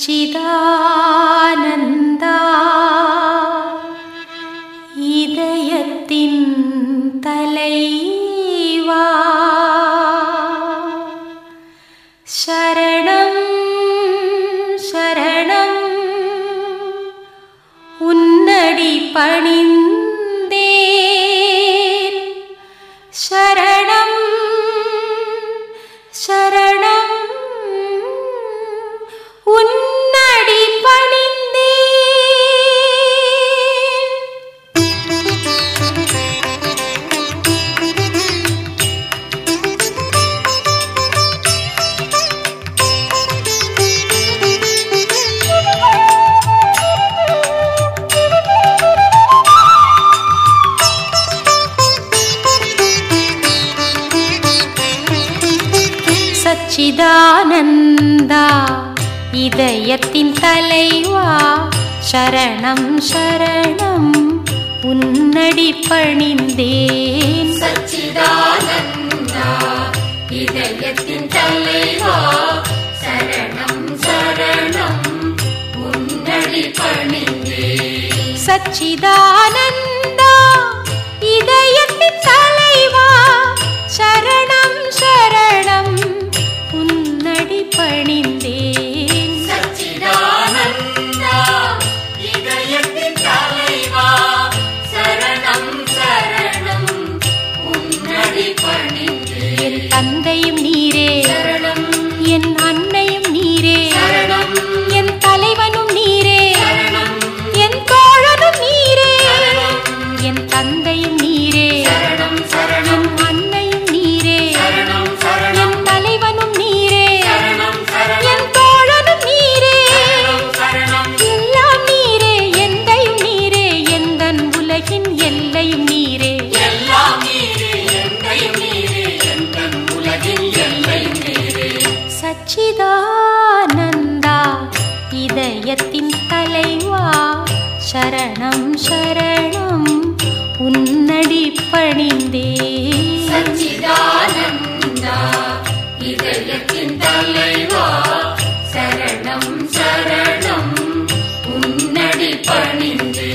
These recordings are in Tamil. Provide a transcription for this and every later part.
சச்சிதானந்தா இதயத்தின் தலைவா சரணம் சரணம் உன்னடி பணிந்தேன் சரணம் சரணம் உன்னடி பணிந்தேன் சச்சிதானந்தா இதயத்தின் தலைவா சரணம் சரணம் உன்னடி பணிந்தேன் சச்சிதானந்தா இதயத்தின் தலைவா சரணம் சரணம் உன்னடி பணிந்தே சச்சிதானந்தா இதயத்தின் தலைவா சரணம் சரணம் உன்னடி பணிந்தேன் சச்சிதானந்தா இதயத்தின் தலைவா சரணம் சரணம் உன்னடி பணிந்தே என் தந்தையும் நீரே சரணம் என் அன்னையும் நீரே சரணம் என் தலைவனும் நீரே சரணம் என் தோழனும் நீரே என் தந்தையும் நீரே சரணம் சரணம் என் அன்னையும் நீரே சரணம் சரணம் என் தலைவனும் நீரே சரணம் சரணம் என் தோழனும் நீரே சரணம் எல்லாம் நீரே எந்தையும் நீரே எந்தன் உலகின் எல்லையும் நீரே எல்லாம் நீரே எந்தையும் நீரே எந்தன் உலகின் எல்லையும் நீரே சச்சிதானந்தா இதயத்தின் தலைவா சரணம் சரணம் உன்னடி பணிந்தே சச்சிதானந்தா இதயத்தின் தலைவா சரணம் சரணம் உன்னடி பணிந்தே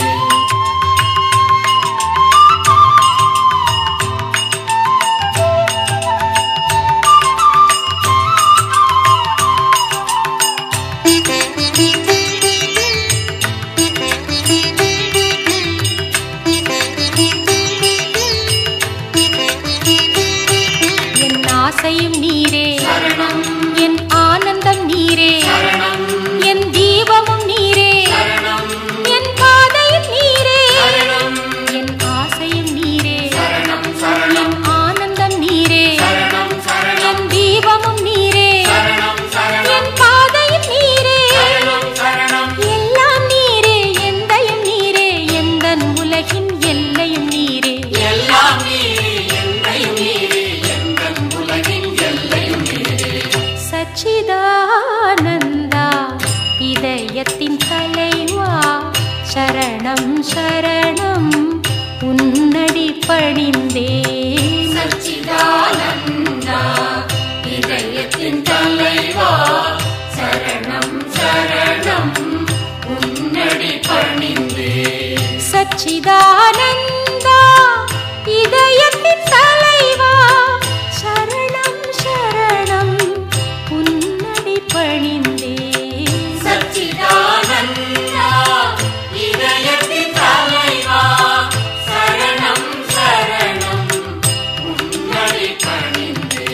என் ஆசையும் நீரே சரணம் என் ஆனந்தம் நீரே சரணம் என் தீபமும் நீரே சரணம் என் பாதையும் நீரே சரணம் என் ஆசையும் நீரே சரணம் சரணம் என் ஆனந்தம் நீரே சரணம் சரணம் என் தீபமும் நீரே சரணம் சரணம் என் பாதையும் நீரே சரணம் சரணம் எல்லாம் நீரே எந்தையும் நீரே எந்தன் உலகின் எல்லையும் நீரே எல்லாம் நீரே எந்தையும் நீரே எந்தன் உலகின் எல்லையும் நீரே சச்சிதானந்தா இதயத்தின் தலைவா சரணம் சரணம் உன்னடி பணிந்தேன் சச்சிதானந்தா இதயத்தின் தலைவா சரணம் சரணம் உன்னடி பணிந்தே சச்சிதானந்தா இதயத்தின் தலைவா சரணம் சரணம் உன்னடி பணிந்தேன் சச்சிதானந்தா இதயத்தின் தலைவா சரணம் சரணம் உன்னடி பணிந்தே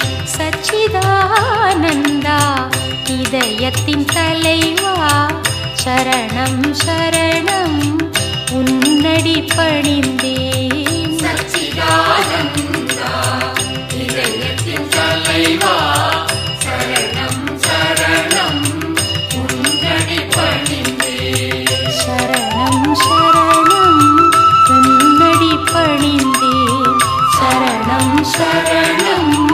சச்சிதானந்தா இதயத்தின் தலைவா சரணம் சரணம் உன்னடி பணிந்தேன் சச்சிதானந்தா இதயத்தின் தலைவா சரணம் சரணம் உன்னடி பணிந்தே சரணம் சரணம் உன்னடி பணிந்தேன் சரணம் சரணம்